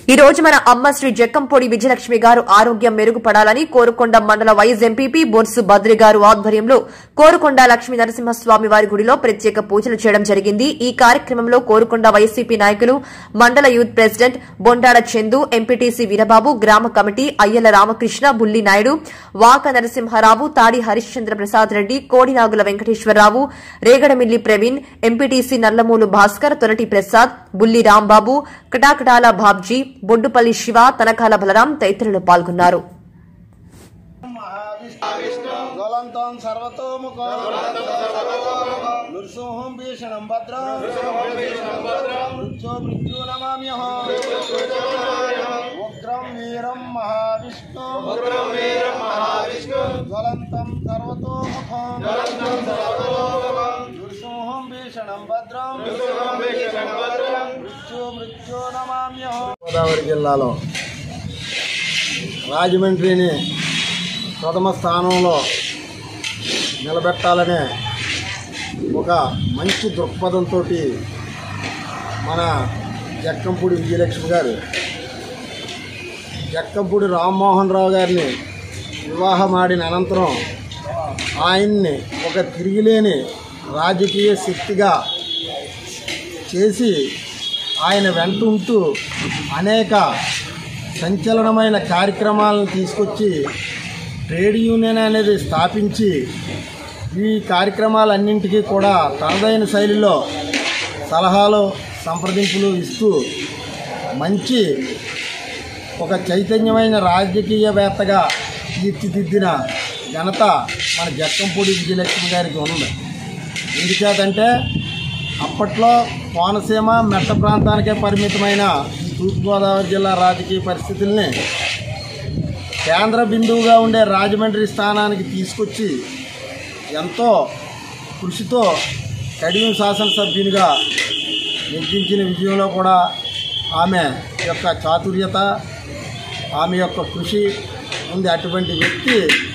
ఈ రోజు మన అమ్మ శ్రీ జక్కంపొడి విజయలక్ష్మి గారు ఆరోగ్యం మెరుగుపడాలని కోరుకొండ మండల వైస్ ఎంపీపీ బొర్సు బద్రి గారు ఆధ్వర్యంలో కోరుకొండ లక్ష్మీ నరసింహస్వామి వారి గుడిలో ప్రత్యేక పూజలు చేయడం జరిగింది ఈ కార్యక్రమంలో కోరుకొండ వైసీపీ నాయకులు మండల youth president Bondada Chandu MPTC Veerababu గ్రామ కమిటీ అయ్యల రామకృష్ణ బుల్లి నాయుడు వాక నరసింహారావు తాడి హరిశ్చంద్ర ప్రసాద్ రెడ్డి కోడినాగుల వెంకటేశ్వరరావు రేగడమిల్లి ప్రవీణ్ ఎంపీటీసీ నల్లమూలు భాస్కర్ తొరటి ప్రసాద్ బుల్లి రాంబాబు కటాకటాల బాబ్జీ బొడ్డుపల్లి శివ తనకాల బలరాం తదితరులు పాల్గొన్నారు జ్వలంతం సర్వతోముఖం నృసింహం భీషణం భద్రం మృత్యో మృత్యు నమామ్యహం ఉగ్రం వీరం మహావిష్ణు జ్వలంతం సర్వతోముఖం నృసింహం భీషణం భద్రం మృత్యు మృత్యు నమామ్యహం గోదావరి జిల్లాలో రాజమండ్రిని ప్రథమ స్థానంలో నిలబెట్టాలనే ఒక మంచి దృక్పథంతో మన జక్కంపూడి విజయలక్ష్మి గారు జక్కంపూడి రామ్మోహన్ రావు గారిని వివాహమాడిన అనంతరం ఆయన్ని ఒక తిరిగిలేని రాజకీయ శక్తిగా చేసి ఆయన వెంట ఉంటూ అనేక సంచలనమైన కార్యక్రమాలను తీసుకొచ్చి ట్రేడ్ యూనియన్ అనేది స్థాపించి ఈ కార్యక్రమాలన్నింటికీ కూడా తనదైన శైలిలో సలహాలు సంప్రదింపులు ఇస్తూ మంచి ఒక చైతన్యమైన రాజకీయవేత్తగా తీర్చిదిద్దిన ఘనత మన జక్కంపూడి విజయలక్ష్మి గారికి ఉంది ఎందుచేతంటే అప్పట్లో కోనసీమ మెట్ట ప్రాంతానికే పరిమితమైన ఈ తూర్పుగోదావరి జిల్లా రాజకీయ పరిస్థితుల్ని కేంద్ర బిందువుగా ఉండే రాజమండ్రి స్థానానికి తీసుకొచ్చి ఎంతో కృషితో కడియం శాసనసభ్యునిగా నిర్మించిన విజయంలో కూడా ఆమె యొక్క చాతుర్యత ఆమె యొక్క కృషి ఉంది అటువంటి వ్యక్తి